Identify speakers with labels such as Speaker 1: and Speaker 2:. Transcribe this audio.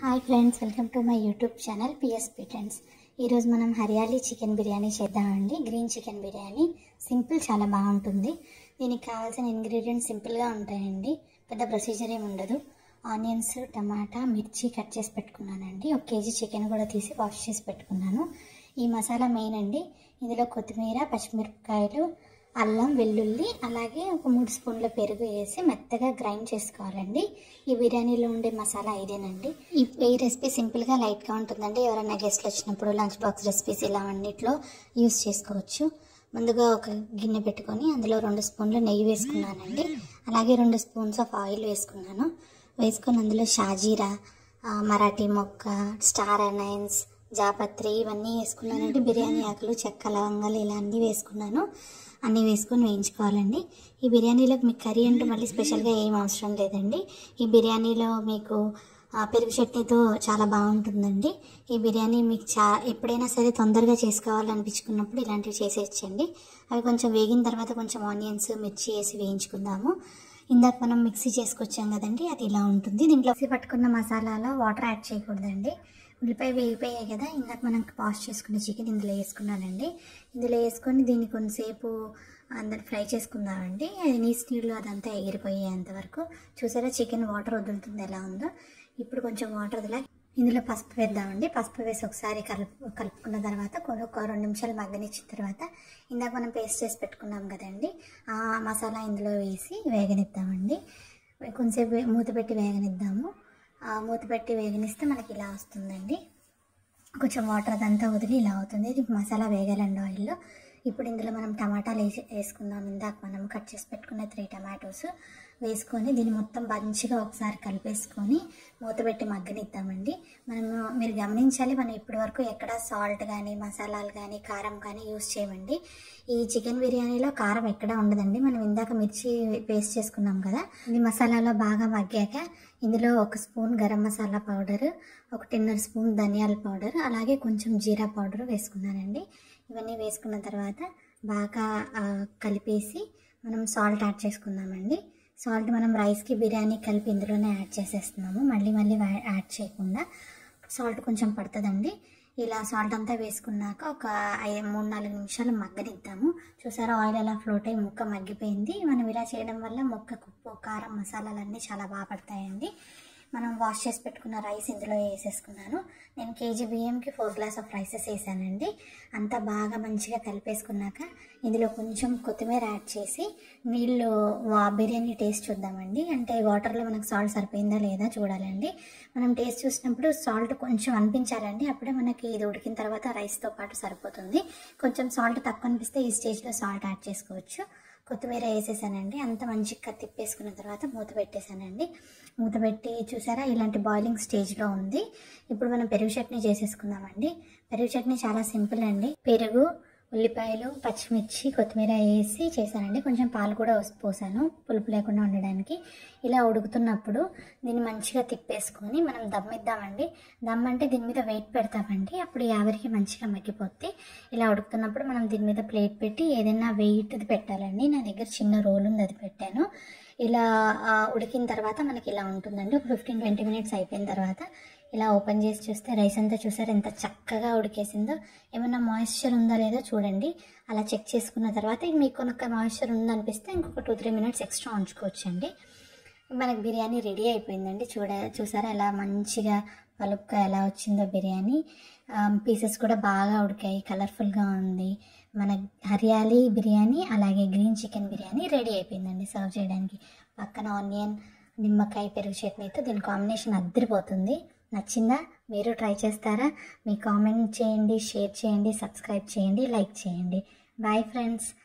Speaker 1: hi friends welcome to my YouTube channel PSP friends ఈరోజు మనం hariyali chicken biryani చేద్దామండి green chicken biryani simple చాలా బాగుంటుంది దీనికి కావాల్సిన ఇంగ్రీడియంట్స్ సింపుల్గా ఉంటాయండి పెద్ద ప్రొసీజర్ ఏమి ఉండదు ఆనియన్స్ టమాటా మిర్చి కట్ చేసి పెట్టుకున్నానండి ఒక కేజీ చికెన్ కూడా తీసి వాష్ చేసి పెట్టుకున్నాను ఈ మసాలా మెయిన్ అండి ఇందులో కొత్తిమీర పచ్చిమిరపకాయలు అల్లం వెల్లుల్లి అలాగే ఒక మూడు స్పూన్ల పెరుగు వేసి మెత్తగా గ్రైండ్ చేసుకోవాలండి ఈ బిర్యానీలో ఉండే మసాలా ఇదేనండి ఈ ఈ రెసిపీ సింపుల్గా లైట్గా ఉంటుందండి ఎవరైనా గెస్ట్లు వచ్చినప్పుడు లంచ్ బాక్స్ రెసిపీస్ ఇలా అన్నిట్లో యూస్ చేసుకోవచ్చు ముందుగా ఒక గిన్నె పెట్టుకొని అందులో రెండు స్పూన్లు నెయ్యి వేసుకున్నానండి అలాగే రెండు స్పూన్స్ ఆఫ్ ఆయిల్ వేసుకున్నాను వేసుకొని అందులో షాజీరా ఆ, మరాఠీ మొక్క స్టార్ అనైన్స్ జాపత్రి ఇవన్నీ వేసుకున్నానండి బిర్యానీ ఆకులు చెక్క లవంగాలు ఇలా అన్నీ వేసుకున్నాను అన్నీ వేసుకొని వేయించుకోవాలండి ఈ బిర్యానీలోకి మీకు కర్రీ అంటే మళ్ళీ స్పెషల్గా ఏం అవసరం లేదండి ఈ బిర్యానీలో మీకు ఆ, పెరుగు చట్నీతో చాలా బాగుంటుందండి ఈ బిర్యానీ మీకు చా ఎప్పుడైనా సరే తొందరగా చేసుకోవాలనిపించుకున్నప్పుడు ఇలాంటివి చేసేయచ్చండి అవి కొంచెం వేగిన తర్వాత కొంచెం ఆనియన్స్ మిర్చి వేసి వేయించుకుందాము ఇందాక మనం మిక్సీ చేసుకొచ్చాం కదండి అది ఇలా ఉంటుంది దీంట్లో మిక్సీ పట్టుకున్న మసాలాలో వాటర్ యాడ్ చేయకూడదండి ఉల్లిపాయ వేగిపోయాయి కదా ఇందాక మనం వాష్ చేసుకున్న చికెన్ ఇందులో వేసుకున్నానండి ఇందులో వేసుకొని దీన్ని కొంతసేపు అందరు ఫ్రై చేసుకుందామండి అది నీస్ నీళ్ళు అదంతా ఎగిరిపోయేంత వరకు చూసారా చికెన్ వాటర్ వదులుతుంది ఎలా ఉందో ఇప్పుడు కొంచెం వాటర్ వదిలా ఇందులో పసుపు వేద్దామండి పసుపు వేసి ఒకసారి కలుపు కలుపుకున్న తర్వాత కొ- ఒక రెండు నిమిషాలు మగ్గనిచ్చిన తర్వాత ఇందాక మనం పేస్ట్ చేసి పెట్టుకున్నాం కదండి ఆ మసాలా ఇందులో వేసి వేగనిద్దామండి కొంచెంసేపు వే- మూత పెట్టి వేగనిద్దాము ఆ మూత పెట్టి వేగనిస్తే మనకి ఇలా వస్తుందండి కొంచెం వాటర్ అదంతా వదిలి ఇలా అవుతుంది ఇది మసాలా వేగాలండి ఆయిల్లో ఇప్పుడు ఇందులో మనం టమాటాలు వేసి వేసుకుందాం ఇందాక మనం కట్ చేసి పెట్టుకున్న త్రీ టమాటోస్ వేసుకొని దీన్ని మొత్తం మంచిగా ఒకసారి కలిపేసుకొని మూత పెట్టి మగ్గనిద్దామండి మనము మీరు గమనించాలి మనం ఇప్పటి వరకు ఎక్కడ సాల్ట్ కానీ మసాలాలు కానీ కారం కానీ యూస్ చేయమండి ఈ చికెన్ బిర్యానీలో కారం ఎక్కడ ఉండదండి మనం ఇందాక మిర్చి పేస్ట్ చేసుకున్నాం కదా ఇది మసాలాలో బాగా మగ్గాక ఇందులో ఒక స్పూన్ గరం మసాలా పౌడర్ ఒకటిన్నర స్పూన్ ధనియాల పౌడర్ అలాగే కొంచెం జీరా పౌడర్ వేసుకున్నానండి ఇవన్నీ వేసుకున్న తర్వాత బాగా ఆ, కలిపేసి మనం సాల్ట్ యాడ్ చేసుకుందామండి సాల్ట్ మనం రైస్కి బిర్యానీ కలిపి ఇందులోనే యాడ్ చేసేస్తున్నాము మళ్ళీ మళ్ళీ వా- యాడ్ చేయకుండా సాల్ట్ కొంచెం పడుతుందండి ఇలా సాల్ట్ అంతా వేసుకున్నాక ఒక ఐదు మూడు నాలుగు నిమిషాలు మగ్గనిద్దాము చూసారా ఆయిల్ ఎలా ఫ్లోట్ అయ్యి ముక్క మగ్గిపోయింది మనం ఇలా చేయడం వల్ల ముక్కకు ఉప్పు కారం మసాలాలన్నీ చాలా బాగా పడతాయండి మనం వాష్ చేసి పెట్టుకున్న రైస్ ఇందులో వేసేసుకున్నాను నేను కేజీ బియ్యంకి ఫోర్ గ్లాస్ ఆఫ్ రైసెస్ వేసానండి అంతా బాగా మంచిగా కలిపేసుకున్నాక ఇందులో కొంచెం కొత్తిమీర యాడ్ చేసి నీళ్ళు వా బిర్యానీ టేస్ట్ చూద్దామండి అంటే వాటర్లో మనకు సాల్ట్ సరిపోయిందా లేదా చూడాలండి మనం టేస్ట్ చూసినప్పుడు సాల్ట్ కొంచెం అనిపించాలండి అప్పుడే మనకి ఇది ఉడికిన తర్వాత రైస్తో పాటు సరిపోతుంది కొంచెం సాల్ట్ తక్కువ అనిపిస్తే ఈ స్టేజ్లో సాల్ట్ యాడ్ చేసుకోవచ్చు కొత్తిమీర వేసేసానండి అంత మంచిగా తిప్పేసుకున్న తర్వాత మూత పెట్టేశానండి మూత పెట్టి చూసారా ఇలాంటి బాయిలింగ్ స్టేజ్లో ఉంది ఇప్పుడు మనం పెరుగు చట్నీ చేసేసుకుందామండి పెరుగు చట్నీ చాలా సింపుల్ అండి పెరుగు ఉల్లిపాయలు పచ్చిమిర్చి కొత్తిమీర వేసి చేశానండి కొంచెం పాలు కూడా వస్- పోసాను పులుపు లేకుండా ఉండడానికి ఇలా ఉడుకుతున్నప్పుడు దీన్ని మంచిగా తిప్పేసుకొని మనం దమ్ ఇద్దామండి దమ్ అంటే దీని మీద వెయిట్ పెడతామండి అప్పుడు ఈ ఆవిరికి మంచిగా మగ్గిపోద్ది ఇలా ఉడుకుతున్నప్పుడు మనం దీని మీద ప్లేట్ పెట్టి ఏదైనా వెయిట్ది పెట్టాలండి నా దగ్గర చిన్న రోల్ ఉంది అది పెట్టాను ఇలా ఆ, ఉడికిన తర్వాత మనకి ఇలా ఉంటుందండి ఒక ఫిఫ్టీన్ ట్వంటీ మినిట్స్ అయిపోయిన తర్వాత ఇలా ఓపెన్ చేసి చూస్తే రైస్ అంతా చూసారు ఎంత చక్కగా ఉడికేసిందో ఏమైనా మాయిశ్చర్ ఉందో లేదో చూడండి అలా చెక్ చేసుకున్న తర్వాత మీకు కనుక మాయిశ్చర్ ఉందనిపిస్తే ఇంకొక టూ త్రీ మినిట్స్ ఎక్స్ట్రా ఉంచుకోవచ్చండి మనకి బిర్యానీ రెడీ అయిపోయిందండి చూడ చూసారా ఎలా మంచిగా పలుపుగా ఎలా వచ్చిందో బిర్యానీ పీసెస్ కూడా బాగా ఉడికాయి కలర్ఫుల్గా ఉంది మన హరియాలీ బిర్యానీ అలాగే గ్రీన్ చికెన్ బిర్యానీ రెడీ అయిపోయిందండి సర్వ్ చేయడానికి పక్కన ఆనియన్ నిమ్మకాయ పెరుగు చట్నీతో దీని కాంబినేషన్ అద్దరిపోతుంది నచ్చిందా మీరు ట్రై చేస్తారా మీ కామెంట్ చేయండి షేర్ చేయండి సబ్స్క్రైబ్ చేయండి లైక్ చేయండి బాయ్ ఫ్రెండ్స్